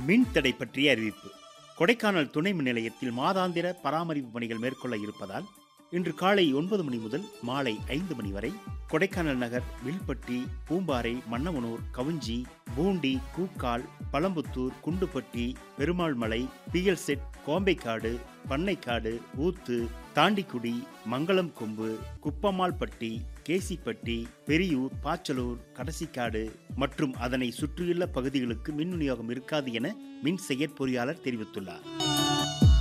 மின் தடை பற்றிய அறிவிப்பு கொடைக்கானல் துணை மின் நிலையத்தில் மாதாந்திர பராமரிப்பு பணிகள் மேற்கொள்ள இருப்பதால் இன்று காலை ஒன்பது மணி முதல் மாலை ஐந்து மணி வரை கொடைக்கானல் நகர் வில்பட்டி பூம்பாறை மன்னவனூர் கவுஞ்சி பூண்டி கூக்கால் பழம்புத்தூர் குண்டுப்பட்டி பெருமாள்மலை பிஎல் செட் கோம்பைக்காடு பண்ணைக்காடு ஊத்து தாண்டிக்குடி மங்களம் கொம்பு குப்பம்மாள்பட்டி கேசிப்பட்டி பெரியூர் பாச்சலூர் கடைசிக்காடு மற்றும் அதனை சுற்றியுள்ள பகுதிகளுக்கு மின் விநியோகம் இருக்காது என மின் செயற்பொறியாளர் தெரிவித்துள்ளார்